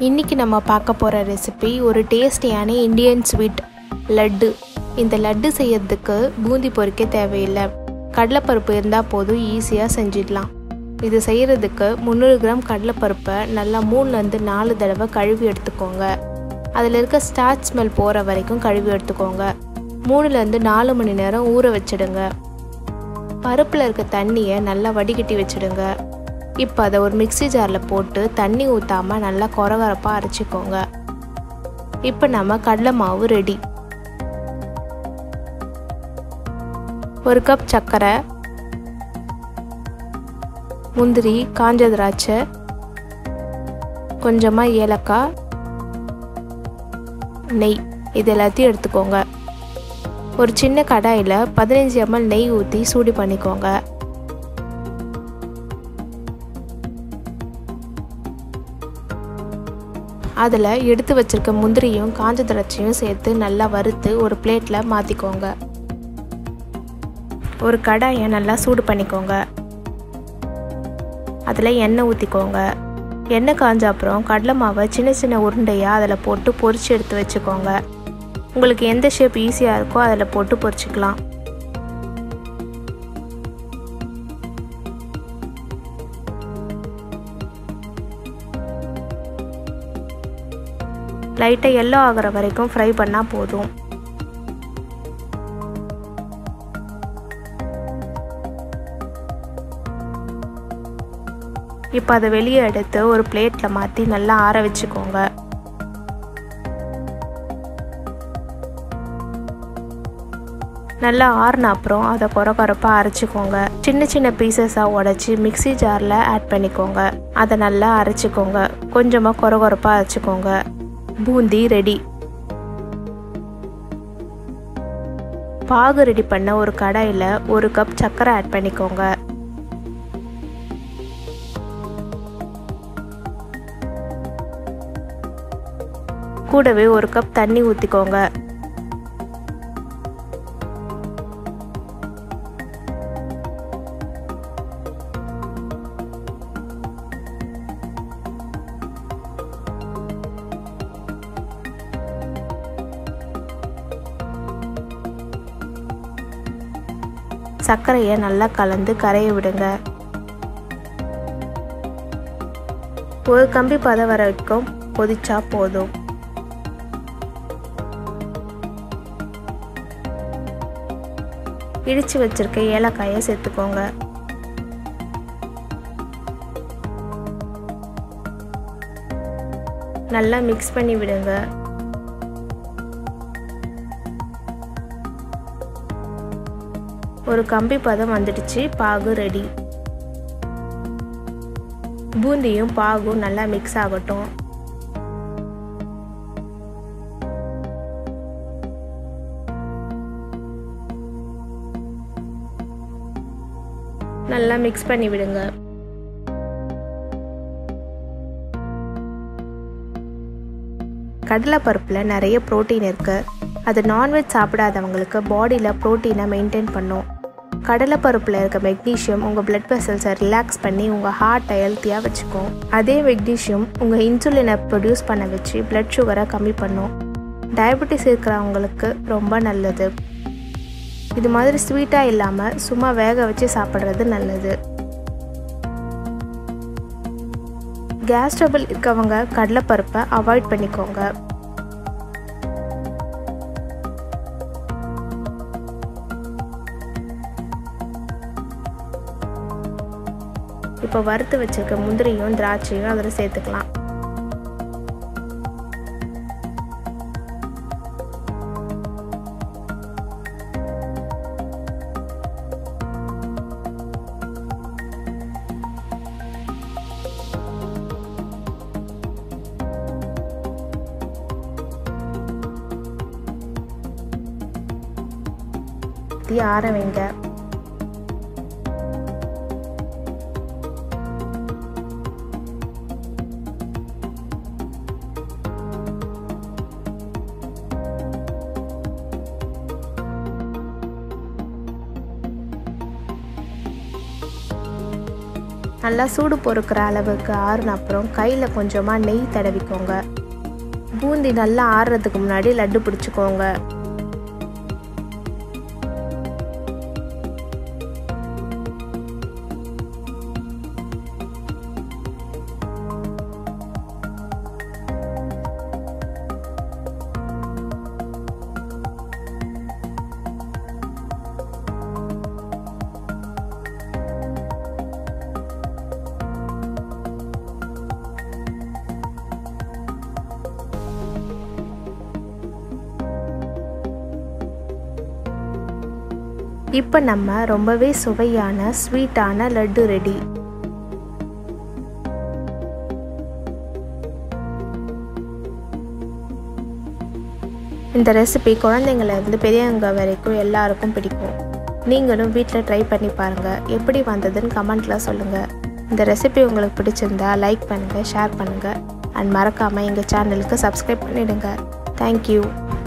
இன்றைக்கி நம்ம பார்க்க போகிற ரெசிபி ஒரு டேஸ்டியான இந்தியன் ஸ்வீட் லட்டு இந்த லட்டு செய்யறதுக்கு பூந்தி பொரிக்க தேவையில்லை கடலைப்பருப்பு இருந்தால் போதும் ஈஸியாக செஞ்சிடலாம் இது செய்கிறதுக்கு முந்நூறு கிராம் கடலைப்பருப்பை நல்லா மூணுலேருந்து நாலு தடவை கழுவி எடுத்துக்கோங்க அதில் இருக்க ஸ்டார்ச் ஸ்மெல் போகிற வரைக்கும் கழுவி எடுத்துக்கோங்க மூணுலேருந்து நாலு மணி நேரம் ஊற வச்சிடுங்க பருப்பில் இருக்க தண்ணியை நல்லா வடிகட்டி வச்சிடுங்க இப்போ அதை ஒரு மிக்சி ஜாரில் போட்டு தண்ணி ஊற்றாமல் நல்லா கொரகரப்பாக அரைச்சிக்கோங்க இப்போ நம்ம கடலை மாவு ரெடி ஒரு கப் சர்க்கரை முந்திரி காஞ்ச திராட்சை கொஞ்சமாக ஏலக்காய் நெய் இது எல்லாத்தையும் எடுத்துக்கோங்க ஒரு சின்ன கடாயில் பதினஞ்சு எம்எல் நெய் ஊற்றி சூடு பண்ணிக்கோங்க அதில் எடுத்து வச்சிருக்க முந்திரியும் காஞ்ச திராட்சையும் சேர்த்து நல்லா வறுத்து ஒரு பிளேட்டில் மாற்றிக்கோங்க ஒரு கடாயை நல்லா சூடு பண்ணிக்கோங்க அதில் எண்ணெய் ஊற்றிக்கோங்க எண்ணெய் காஞ்ச அப்புறம் கடலை மாவை சின்ன சின்ன உருண்டையாக அதில் போட்டு பொரிச்சு எடுத்து வச்சுக்கோங்க உங்களுக்கு எந்த ஷேப் ஈஸியாக இருக்கோ அதில் போட்டு பொரிச்சிக்கலாம் லைட்டாக எல்லோ ஆகிற வரைக்கும் ஃப்ரை பண்ணால் போதும் இப்போ அதை வெளியே எடுத்து ஒரு பிளேட்டில் மாற்றி நல்லா ஆற வச்சுக்கோங்க நல்லா ஆறின அப்புறம் அதை குறை குறைப்பாக அரைச்சிக்கோங்க சின்ன சின்ன பீசஸாக உடச்சி மிக்சி ஜாரில் ஆட் பண்ணிக்கோங்க அதை நல்லா அரைச்சிக்கோங்க கொஞ்சமாக குறை குறைப்பாக அரைச்சிக்கோங்க பூந்தி ரெடி பாகு ரெடி பண்ண ஒரு கடாயில் ஒரு கப் சர்க்கரை ஆட் பண்ணிக்கோங்க கூடவே ஒரு கப் தண்ணி ஊற்றிக்கோங்க சர்க்கரையை நல்லா கலந்து கரைய விடுங்க ஒரு கம்பி பதம் வர வரைக்கும் கொதிச்சா போதும் இடித்து வச்சிருக்க ஏலக்காயை சேர்த்துக்கோங்க நல்லா மிக்ஸ் பண்ணி விடுங்க ஒரு கம்பி பதம் வந்துடுச்சு பாகு ரெடி பூந்தியும் பாகும் நல்லா மிக்ஸ் ஆகட்டும் நல்லா மிக்ஸ் பண்ணி விடுங்க கடலைப்பருப்பில் நிறைய ப்ரோட்டீன் இருக்குது அது நான்வெஜ் சாப்பிடாதவங்களுக்கு பாடியில் ப்ரோட்டீனை மெயின்டைன் பண்ணும் கடலைப்பருப்பில் இருக்க மெக்னீஷியம் உங்கள் பிளட் வெசல்ஸை ரிலாக்ஸ் பண்ணி உங்கள் ஹார்ட்டை ஹெல்த்தியாக வச்சுக்கும் அதே மெக்னீஷியம் உங்கள் இன்சுலினை ப்ரொடியூஸ் பண்ண வச்சு பிளட் சுகரை கம்மி பண்ணும் டயபெட்டிஸ் இருக்கிறவங்களுக்கு ரொம்ப நல்லது இது மாதிரி ஸ்வீட்டாக இல்லாமல் சும்மா வேக வச்சு சாப்பிட்றது நல்லது கேஸ் ட்ரபிள் இருக்கவங்க கடலைப்பருப்பை அவாய்ட் பண்ணிக்கோங்க இப்போ வறுத்து வச்சிருக்க முந்திரியும் திராட்சையும் அதில் சேர்த்துக்கலாம் ஊற்றி ஆற வைங்க நல்லா சூடு பொறுக்கிற அளவுக்கு ஆறுன அப்புறம் கையில் கொஞ்சமாக நெய் தடவிக்கோங்க பூந்தி நல்லா ஆறுறதுக்கு முன்னாடி லட்டு பிடிச்சிக்கோங்க இப்போ நம்ம ரொம்பவே சுவையான ஸ்வீட்டான லட்டு ரெடி இந்த ரெசிபி குழந்தைங்கள்லேருந்து பெரியவங்க வரைக்கும் எல்லாருக்கும் பிடிக்கும் நீங்களும் வீட்டில் ட்ரை பண்ணி பாருங்கள் எப்படி வந்ததுன்னு கமெண்ட்டில் சொல்லுங்கள் இந்த ரெசிபி உங்களுக்கு பிடிச்சிருந்தா லைக் பண்ணுங்கள் ஷேர் பண்ணுங்கள் அண்ட் மறக்காமல் எங்கள் சேனலுக்கு சப்ஸ்கிரைப் பண்ணிவிடுங்க தேங்க்யூ